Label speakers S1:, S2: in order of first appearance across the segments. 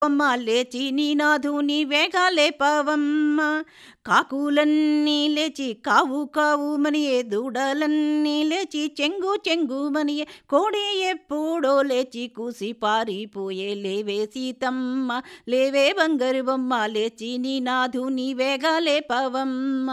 S1: అమ్మ లేచి నీనాధుని వేగాలే పవమ్మ కాకులన్నీ లేచి కావు కావు మనియే దూడలన్నీ లేచి చెంగు చెంగు మనియే కోడి ఎప్పుడో లేచి కూసి పారిపోయే లేవే సీతమ్మ లేవే బంగారు బొమ్మ లేచి నీనాధుని వేగాలే పవమ్మ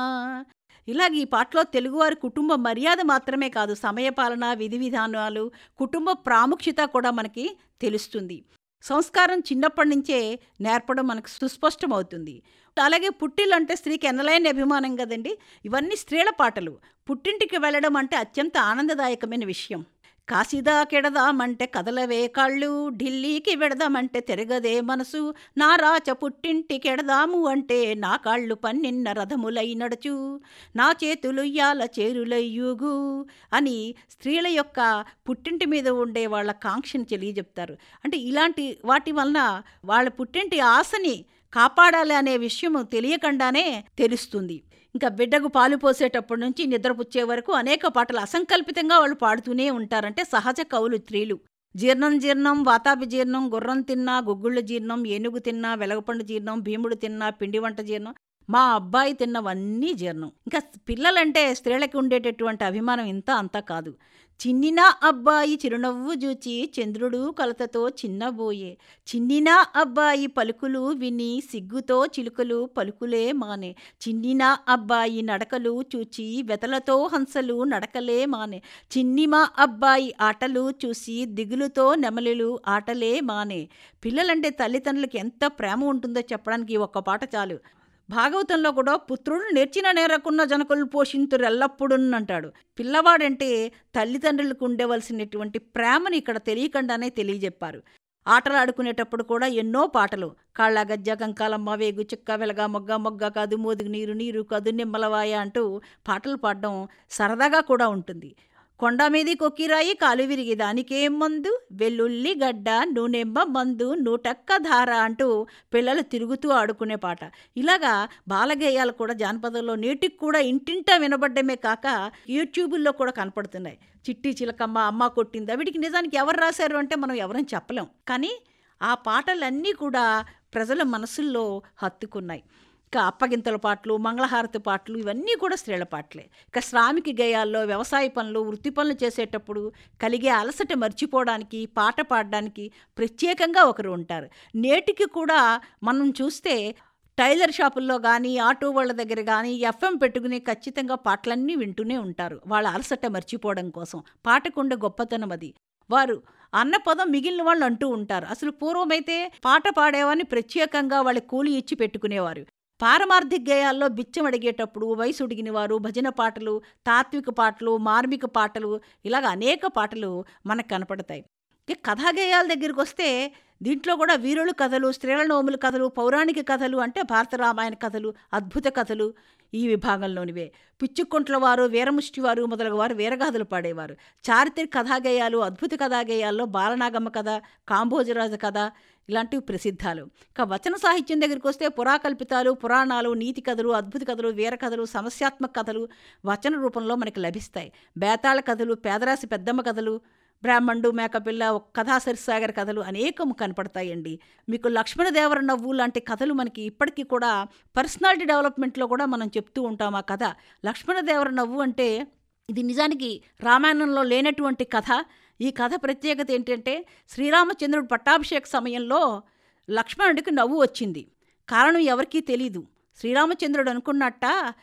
S1: ఇలాగ ఈ పాటలో తెలుగువారి కుటుంబ మర్యాద మాత్రమే కాదు సమయపాలన విధి విధానాలు కుటుంబ ప్రాముఖ్యత కూడా మనకి తెలుస్తుంది సంస్కారం చిన్నప్పటి నుంచే నేర్పడం మనకు సుస్పష్టమవుతుంది అలాగే పుట్టిల్లు అంటే స్త్రీకి ఎన్నలేని అభిమానం కదండి ఇవన్నీ స్త్రీల పాటలు పుట్టింటికి వెళ్ళడం అంటే అత్యంత ఆనందదాయకమైన విషయం కాశీదాకెడదామంటే కదలవే కాళ్ళు ఢిల్లీకి వెడదామంటే తిరగదే మనసు నా రాచ పుట్టింటికెడదాము అంటే నా కాళ్ళు పన్నిన్న రథములై నడుచు నా చేతులు ఇయ్యాల చేరులయ్యుగు అని స్త్రీల యొక్క పుట్టింటి మీద ఉండే వాళ్ళ కాంక్షను తెలియజెప్తారు అంటే ఇలాంటి వాటి వలన వాళ్ళ పుట్టింటి ఆశని కాపాడాలి అనే విషయం తెలియకుండానే తెలుస్తుంది ఇంకా బిడ్డకు పాలు పోసేటప్పటి నుంచి నిద్రపుచ్చే వరకు అనేక పాటలు అసంకల్పితంగా వాళ్ళు పాడుతూనే ఉంటారంటే సహజ కవులు స్త్రీలు జీర్ణం జీర్ణం వాతాపి జీర్ణం గుర్రం తిన్నా గుగ్గుళ్ళ జీర్ణం ఏనుగు తిన్నా వెలగపండు జీర్ణం భీముడు తిన్నా పిండి వంట జీర్ణం మా అబ్బాయి తిన్నవన్నీ జీర్ణం ఇంకా పిల్లలంటే స్త్రీలకి ఉండేటటువంటి అభిమానం ఇంత అంతా కాదు చిన్నినా అబ్బాయి చిరునవ్వు జూచి చంద్రుడు కలతతో చిన్నబోయే చిన్నినా అబ్బాయి పలుకులు విని సిగ్గుతో చిలుకలు పలుకులే మానే చిన్నినా అబ్బాయి నడకలు చూచి వెతలతో హంసలు నడకలే మానే చిన్నిమా అబ్బాయి ఆటలు చూసి దిగులుతో నెమలిలు ఆటలే మానే పిల్లలంటే తల్లిదండ్రులకి ఎంత ప్రేమ ఉంటుందో చెప్పడానికి ఈ ఒక్క పాట చాలు భాగవతంలో కూడా పుత్రుడు నేర్చిన నేరకున్న జనకులు పోషింతురు ఎల్లప్పుడూ అంటాడు పిల్లవాడంటే తల్లిదండ్రులకు ఉండవలసినటువంటి ప్రేమని ఇక్కడ తెలియకుండానే తెలియజెప్పారు ఆటలు ఆడుకునేటప్పుడు కూడా ఎన్నో పాటలు కాళ్ళ గజ్జ కంకాలమ్మ వేగు చుక్క వెలగా మొగ్గ మొగ్గ కాదు మోదుగు నీరు నీరు కాదు నిమ్మలవాయ అంటూ పాటలు పాడడం సరదాగా కూడా ఉంటుంది కొండ మీది కొక్కిరాయి కాలు విరిగి దానికేం మందు వెల్లుల్లి గడ్డ నూనెమ్మ మందు నూటక్క ధార అంటూ పిల్లలు తిరుగుతూ ఆడుకునే పాట ఇలాగా బాలగేయాలు కూడా జానపదంలో నేటికి కూడా ఇంటింటా వినబడ్డమే కాక యూట్యూబుల్లో కూడా కనపడుతున్నాయి చిట్టి చిలకమ్మ అమ్మ కొట్టింది వీటికి నిజానికి ఎవరు రాశారు అంటే మనం ఎవరని చెప్పలేం కానీ ఆ పాటలన్నీ కూడా ప్రజల మనసుల్లో హత్తుకున్నాయి ఇక అప్పగింతల పాటలు మంగళహారతి పాటలు ఇవన్నీ కూడా స్త్రీల పాటలే ఇక శ్రామిక గేయాల్లో వ్యవసాయ పనులు వృత్తి పనులు చేసేటప్పుడు కలిగే అలసట మర్చిపోవడానికి పాట పాడడానికి ప్రత్యేకంగా ఒకరు ఉంటారు నేటికి కూడా మనం చూస్తే టైలర్ షాపుల్లో కానీ ఆటో వాళ్ళ దగ్గర కానీ ఎఫ్ఎం పెట్టుకుని ఖచ్చితంగా పాటలన్నీ వింటూనే ఉంటారు వాళ్ళ అలసట మర్చిపోవడం కోసం పాటకుండే గొప్పతనం అది వారు అన్న పదం మిగిలిన వాళ్ళు అంటూ ఉంటారు అసలు పూర్వమైతే పాట పాడేవాని ప్రత్యేకంగా వాళ్ళ కూలి ఇచ్చి పెట్టుకునేవారు పారమార్థిక గేయాల్లో బిచ్చం అడిగేటప్పుడు వయసు ఉడిగిన వారు భజన పాటలు తాత్విక పాటలు మార్మిక పాటలు ఇలాగ అనేక పాటలు మనకు కనపడతాయి ఇక కథాగేయాల దగ్గరికి వస్తే దీంట్లో కూడా వీరుల కథలు స్త్రీల నోముల కథలు పౌరాణిక కథలు అంటే భారత రామాయణ కథలు అద్భుత కథలు ఈ విభాగంలోనివే పిచ్చుకుంట్ల వారు వీరముష్టి వారు మొదలగు వారు వీరగాథలు పాడేవారు చారిత్రక కథాగేయాలు అద్భుత కథాగేయాల్లో బాలనాగమ్మ కథ కాంభోజరాజు కథ ఇలాంటివి ప్రసిద్ధాలు ఇక వచన సాహిత్యం దగ్గరికి వస్తే పురాకల్పితాలు పురాణాలు నీతి కథలు అద్భుత కథలు వీర కథలు సమస్యాత్మక కథలు వచన రూపంలో మనకి లభిస్తాయి బేతాళ కథలు పేదరాశి పెద్దమ్మ కథలు బ్రాహ్మణుడు మేకపిల్ల కథా సరిసాగర్ కథలు అనేకము కనపడతాయండి మీకు లక్ష్మణదేవర నవ్వు లాంటి కథలు మనకి ఇప్పటికీ కూడా పర్సనాలిటీ డెవలప్మెంట్లో కూడా మనం చెప్తూ ఉంటాం ఆ కథ లక్ష్మణదేవర నవ్వు అంటే ఇది నిజానికి రామాయణంలో లేనటువంటి కథ ఈ కథ ప్రత్యేకత ఏంటంటే శ్రీరామచంద్రుడు పట్టాభిషేక సమయంలో లక్ష్మణుడికి నవ్వు వచ్చింది కారణం ఎవరికీ తెలీదు శ్రీరామచంద్రుడు అనుకున్నట్ట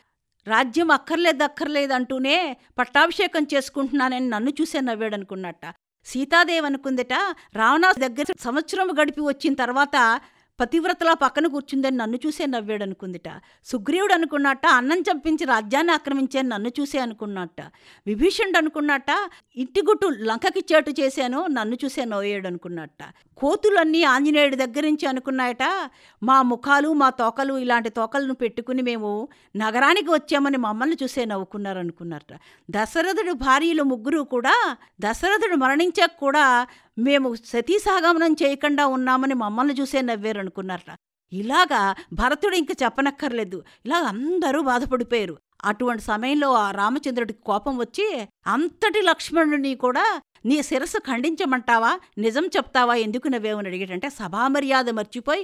S1: రాజ్యం అక్కర్లేదు అక్కర్లేదు అంటూనే పట్టాభిషేకం చేసుకుంటున్నానని నన్ను చూసే నవ్వాడు అనుకున్నట్ట సీతాదేవి అనుకుందట రావణాసు దగ్గర సంవత్సరం గడిపి వచ్చిన తర్వాత పతివ్రతలా పక్కన కూర్చుందని నన్ను చూసే నవ్వాడు అనుకుందిట సుగ్రీవుడు అనుకున్నట్ట అన్నం చంపించి రాజ్యాన్ని ఆక్రమించాను నన్ను చూసే అనుకున్నట్ట విభీషణుడు అనుకున్నట్ట ఇంటి గుట్టు లంకకి చేటు చేశాను నన్ను చూసే నవ్వాడు అనుకున్నట్ట కోతులన్నీ ఆంజనేయుడి దగ్గర నుంచి అనుకున్నాయట మా ముఖాలు మా తోకలు ఇలాంటి తోకలను పెట్టుకుని మేము నగరానికి వచ్చామని మమ్మల్ని చూసే నవ్వుకున్నారు అనుకున్నారట దశరథుడు భార్యలు ముగ్గురు కూడా దశరథుడు మరణించాక కూడా మేము సతీసాగమనం చేయకుండా ఉన్నామని మమ్మల్ని చూసే నవ్వారు అనుకున్నారట ఇలాగా భరతుడు ఇంక చెప్పనక్కర్లేదు ఇలా అందరూ బాధపడిపోయారు అటువంటి సమయంలో ఆ రామచంద్రుడికి కోపం వచ్చి అంతటి లక్ష్మణుడిని కూడా నీ శిరస్సు ఖండించమంటావా నిజం చెప్తావా ఎందుకు నవ్వేమని అడిగాడంటే సభామర్యాద మర్చిపోయి